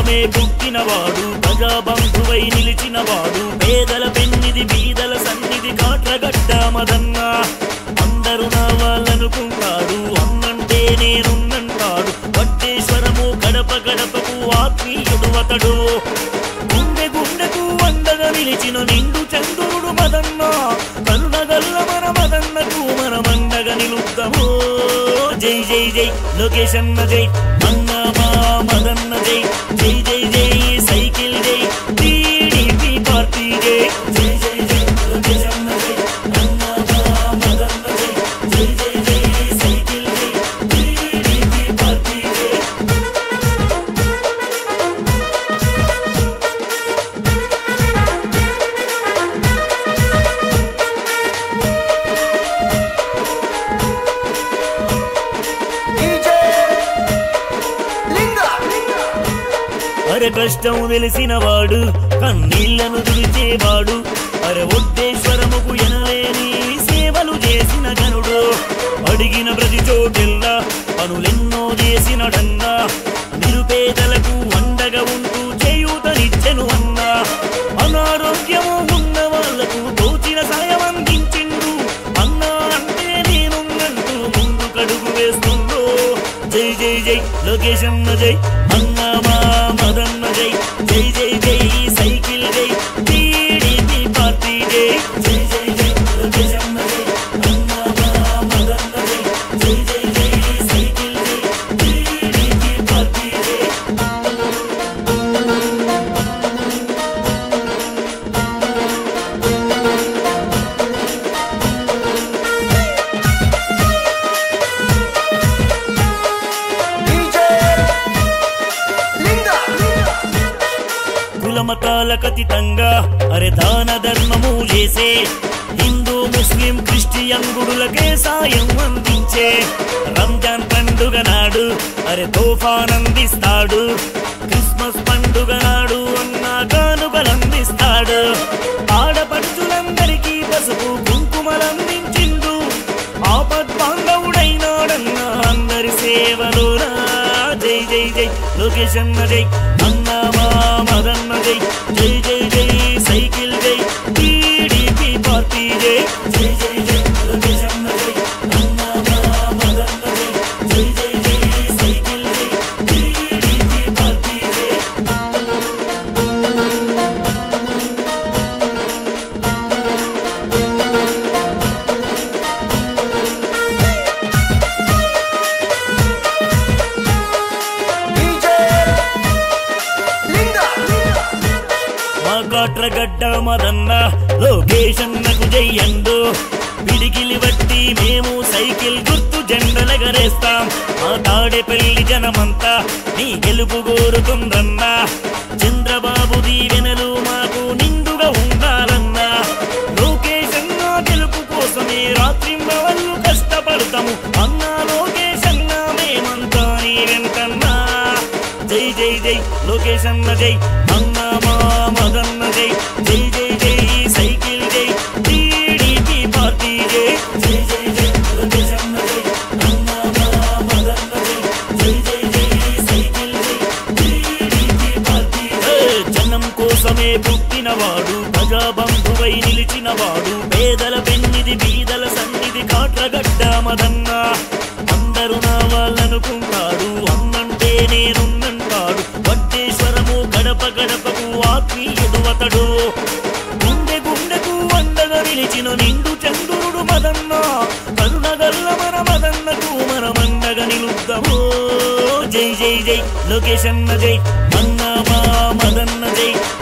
కోసమే పుట్టినవాడు ప్రజాబంధువై నిలిచినవాడు పేదల పెన్నిది బీదల సన్నిధి కాట్రగడ్డ మదన్న అందరూ నా వాళ్ళనుకుంటాడు అన్నంటే నేనున్నంటాడు వడ్డేశ్వరము గడప గడపకు ఆత్మీయుడు అతడు గుండె గుండెకు అండగా నిలిచిన నిండు చంద్రుడు మదన్న కరుణగల్ల మన మదన్నకు మనమండగా నిలుద్దాము జై జై జై లోకేష్ అన్న జై అన్న మా మదన్న జై జై జై జై సైకిల్ జై టీడీపీ పార్టీ జై జై జై జై లోకేష్ అన్న జై అన్న మా మదన్న జై జై జై జై సైకిల్ జై టీడీపీ పార్టీ జై డీజే లింగ అరే కష్టం తెలిసిన వాడు కన్నీళ్లను తుడిచేవాడు అరే ఒడ్డేశ్వరముకు ఎనలేని సేవలు చేసిన గనుడు అడిగిన ప్రతి చోటెల్లా పనులెన్నో చేసినడన్నా నిరుపేదలకు అండగా ఉంటూ చేయూతనిచ్చెను అన్నా అనారోగ్యము ఉన్న వాళ్లకు తోచిన సాయం అందించిండు అన్నా అంటే నేనున్నంటూ ముందు కడుగు వేస్తుందో జై జై జై లోకేష్ అన్న జై అన్న మా మదన్న జై జై జై జై సైకిల్ జై టీడీపీ పార్టీ జై జై జై జై లోకేష్ అన్న జై అన్న మా మదన్న జై జై జై జై సైకిల్ జై టీడీపీ పార్టీ జై డీజే లింగ కులమతాలకు అతీతంగా అరే దాన ధర్మము చేసే హిందూ ముస్లిం క్రిస్టియన్ గుడులకే సాయం అందించే రంజాన్ పండుగ నాడు అరే తోఫానందిస్తాడు క్రిస్మస్ పండుగ నాడు అన్న కానుకలందిస్తాడు ఆడపడుచులందరికీ పసుపు కుంకుమలందించిండు ఆపద్ బాంధవుడైనాడన్న అందరి సేవలోనా జై జై జై లోకేష్ అన్న జై అన్న మా మదన్న జై జై జై జై సైకిల్ జై టీడీపీ పార్టీ జై జై జై జై లోకేష్ అన్న జై అన్న మా మదన్న జై జై జై జై సైకిల్ జై టీడీపీ పార్టీ జై డీజే లింగ మా కాట్రగడ్డ మదన్న లోకేషన్నకు జయ్యండు పిడికిలి బట్టి మేము సైకిల్ గుర్తు జెండలగరేస్తాం మా తాడేపల్లి జనమంతా నీ గెలుపు కోరుతుందన్నా చంద్రబాబు దీవెనలు మాకు నిండుగా ఉండాలన్నా లోకేష్ అన్న గెలుపు కోసమే రాత్రి వాళ్ళు కష్టపడతాము అన్నా లోకేష్ అన్న మేమంతా నీ వెంటన్నా జై జై జై లోకేష్ అన్న జై అన్న మా మదన్న జై జై జై జై సైకిల్ జై టీడీపీ పార్టీ జై జై జై జై లోకేష్ అన్న జై అన్న మా మదన్న జై జై జై జై సైకిల్ జై టీడీపీ పార్టీ జై జనం కోసమే పుట్టినవాడు ప్రజాబంధువై నిలిచినవాడు పేదల పెన్నిది బీదల సన్నిధి కాట్రగడ్డ మదన్న అందరూ నా వాళ్ళనుకుంటాడు అన్నంటే నేనున్నంటాడు వడ్డేశ్వరము గడప గడపకు ఆత్మీయుడు అతడు గుండె గుండెకు అండగా నిలిచిన నిండు చంద్రుడు మదన్న కరుణగల్ల మన మదన్నకు మనమండగా నిలుద్దాము జై జై జై లోకేష్ అన్న జై అన్న మా మదన్న జై